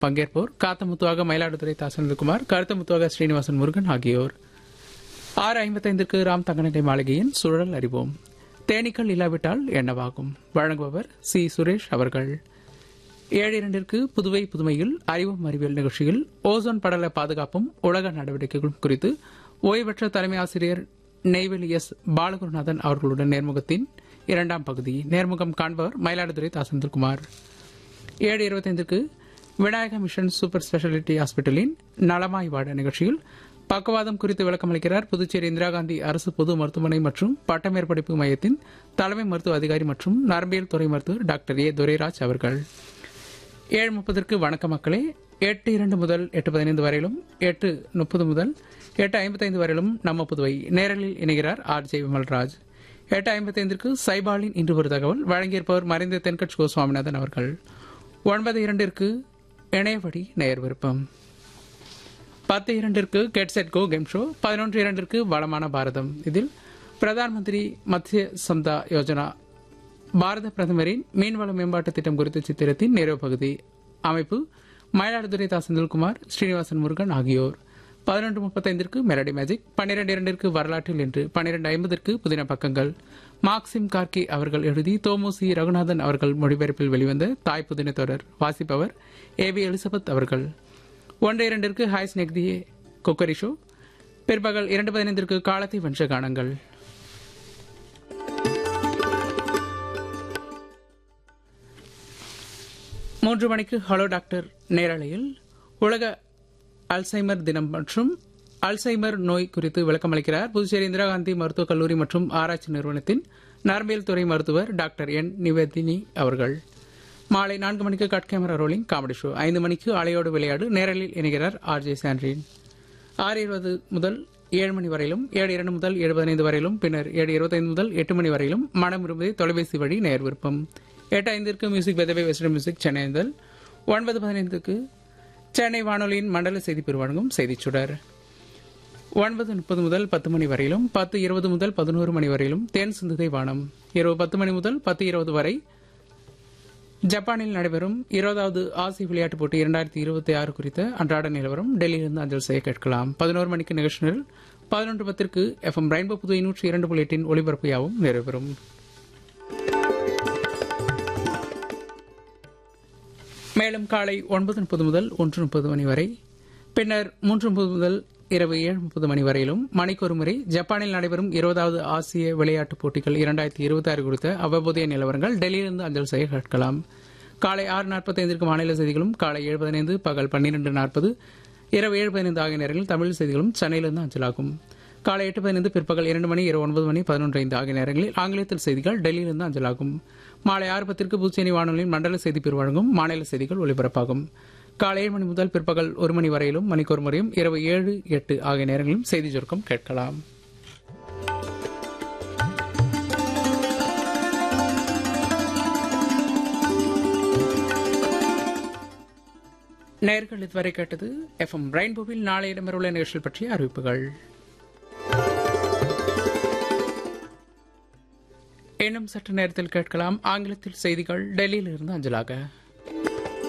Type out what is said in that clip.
பங்கேற்போர் காத்தமுத்துவாக மயிலாடுதுறை தாசனந்தகுமார் கருத்தமுத்துவாக ஸ்ரீனிவாசன் முருகன் ஆகியோர் ஆறு ஐம்பத்தைந்திற்கு ராம் தங்கநகை மாளிகையின் சுழல் அறிவோம் தேனீக்கள் இல்லாவிட்டால் என்னவாகும் வழங்குபவர் சி சுரேஷ் அவர்கள் ஏழு இரண்டிற்கு புதுவை புதுமையில் அறிவும் அறிவியல் நிகழ்ச்சியில் ஓசோன் படல பாதுகாப்பும் உலக நடவடிக்கைகளும் குறித்து ஓய்வற்ற தலைமை ஆசிரியர் நெய்வேலி எஸ் பாலகுருநாதன் அவர்களுடன் நேர்முகத்தின் இரண்டாம் பகுதி நேர்முகம் காண்பவர் மயிலாடுதுறை தாசந்தகுமார் ஏழு இருபத்தைந்துக்கு விநாயக மிஷன் சூப்பர் ஸ்பெஷாலிட்டி ஹாஸ்பிட்டலின் நலமாய் வாட நிகழ்ச்சியில் பக்கவாதம் குறித்து விளக்கமளிக்கிறார் புதுச்சேரி இந்திரா காந்தி அரசு பொது மருத்துவமனை மற்றும் பட்டமேற்படிப்பு மையத்தின் தலைமை மருத்துவ அதிகாரி மற்றும் நரம்பியல் துறை மருத்துவர் டாக்டர் ஏ துரைராஜ் அவர்கள் ஏழு முப்பதற்கு வணக்க மக்களே எட்டு இரண்டு முதல் எட்டு பதினைந்து வரையிலும் எட்டு முப்பது முதல் எட்டு ஐம்பத்தைந்து வரையிலும் நம்ம புதுவை நேரலில் இணைகிறார் ஆர் ஜே விமல்ராஜ் எட்டு ஐம்பத்தைந்திற்கு சைபாலின் இன்று ஒரு தகவல் வழங்கியிருப்பவர் மறைந்த தென்கட்சி கோ சுவாமிநாதன் அவர்கள் ஒன்பது இரண்டிற்கு இணையவழி நேயர் விருப்பம் பத்து இரண்டிற்கு get set go game show பதினொன்று இரண்டிற்கு வளமான பாரதம் இதில் பிரதான் மந்திரி மத்திய சம்தா யோஜனா பாரத பிரதமரின் மீன்வள மேம்பாட்டு திட்டம் குறித்த சித்திரத்தின் நிறைவு பகுதி அமைப்பு மயிலாடுதுறை தாசந்தல்குமார் ஸ்ரீனிவாசன் முருகன் ஆகியோர் பதினொன்று முப்பத்தைந்திற்கு மெலடி மேஜிக் பன்னிரண்டு இரண்டிற்கு வரலாற்றில் என்று பன்னிரண்டு ஐம்பதற்கு புதின பக்கங்கள் மார்க்சிம் கார்கி அவர்கள் எழுதி தோமுசி ரகுநாதன் அவர்கள் மொழிபெயர்ப்பில் வெளிவந்த தாய் புதின தொடர் வாசிப்பவர் ஏ வி எலிசபெத் அவர்கள் ஒன்று இரண்டிற்கு ஹாய் ஸ்னெக்தியே கொக்கரி ஷோ பிற்பகல் இரண்டு பதினைந்திற்கு காலத்தை வம்ச கானங்கள் மூன்று மணிக்கு ஹலோ டாக்டர் நேரலையில் உலக அல்சைமர் தினம் மற்றும் அல்சைமர் நோய் குறித்து விளக்கமளிக்கிறார் புதுச்சேரி இந்திரா காந்தி மருத்துவக் கல்லூரி மற்றும் ஆராய்ச்சி நிறுவனத்தின் நரம்பியல் துறை மருத்துவர் டாக்டர் என் நிவேதினி அவர்கள் மாலை நான்கு மணிக்கு cut camera rolling comedy show ஐந்து மணிக்கு அலையோடு விளையாடு நேரலில் இணைகிறார் ஆர் ஜே சாண்ட்ரின் ஆறு இருபது முதல் ஏழு மணி வரையிலும் ஏழு இரண்டு முதல் ஏழு பதினைந்து வரையிலும் பின்னர் ஏழு இருபத்தைந்து முதல் எட்டு மணி வரையிலும் மனம் விரும்புவதை தொலைபேசி வழி நேர் விருப்பம் எட்டு ஐந்திற்கு மியூசிக் வெதவை வெஸ்டர்ன் மியூசிக் சென்னை முதல் ஒன்பது பதினைந்துக்கு சென்னை வானொலியின் மண்டல செய்தி பிரிவு வழங்கும் செய்திச் சுடர் ஒன்பது முப்பது முதல் பத்து மணி வரையிலும் பத்து இருபது முதல் பதினோரு மணி வரையிலும் தேன் சிந்துதை வானம் இரவு பத்து மணி முதல் பத்து இருபது வரை ஜப்பானில் நடைபெறும் இருபதாவது ஆசிய விளையாட்டுப் போட்டி இரண்டாயிரத்தி இருபத்தி ஆறு குறித்த அன்றாட நிலவரம் டெல்லியிலிருந்து அஞ்சல் செய்ய கேட்கலாம் பதினோரு மணிக்கு நிகழ்ச்சிகள் பதினொன்று பத்திற்கு எஃப்எம் ரெயின்போ புதுவை நூற்றி இரண்டு புள்ளி எட்டின் ஒளிபரப்பு யாவும் நிறைவேறும் மேலும் காலை ஒன்பது முப்பது முதல் ஒன்று முப்பது மணி வரை பின்னர் மூன்று முப்பது முதல் இரவு ஏழு முப்பது மணி வரையிலும் மணிக்கு ஒரு முறை ஜப்பானில் நடைபெறும் இருபதாவது ஆசிய விளையாட்டுப் போட்டிகள் இரண்டாயிரத்தி இருபத்தி ஆறு குறித்த அவ்வப்போதைய நிலவரங்கள் டெல்லியிலிருந்து அஞ்சல் செய்ய கேட்கலாம் காலை ஆறு நாற்பத்தைந்திற்கு மாநில செய்திகளும் காலை ஏழு பதினைந்து பகல் பன்னிரண்டு நாற்பது இரவு ஏழு பதினைந்து ஆகிய நேரங்களில் தமிழ் செய்திகளும் சென்னையிலிருந்து அஞ்சலாகும் காலை எட்டு பதினைந்து பிற்பகல் இரண்டு மணி இரவு ஒன்பது மணி பதினொன்று ஐந்து ஆகிய நேரங்களில் ஆங்கிலத்தில் செய்திகள் டெல்லியிலிருந்து அஞ்சலாகும் மாலை ஆறு பத்திற்கு புதுச்சேரி வானொலியின் மண்டல செய்தி பிரிவு வழங்கும் மாநில செய்திகள் ஒலிபரப்பாகும் காலை ஏழு மணி முதல் பிற்பகல் ஒரு மணி வரையிலும் மணிக்கு ஒரு முறையும் இரவு ஏழு எட்டு ஆகிய நேரங்களிலும் செய்தி சுருக்கம் கேட்கலாம் நேர்கள் இதுவரை கேட்டது எஃப்எம் ரெயின்போவில் நாளை இடம்பெறவுள்ள நிகழ்ச்சிகள் பற்றிய அறிவிப்புகள் இன்னும் சற்று நேரத்தில் கேட்கலாம் ஆங்கிலத்தில் செய்திகள் டெல்லியிலிருந்து அஞ்சலாக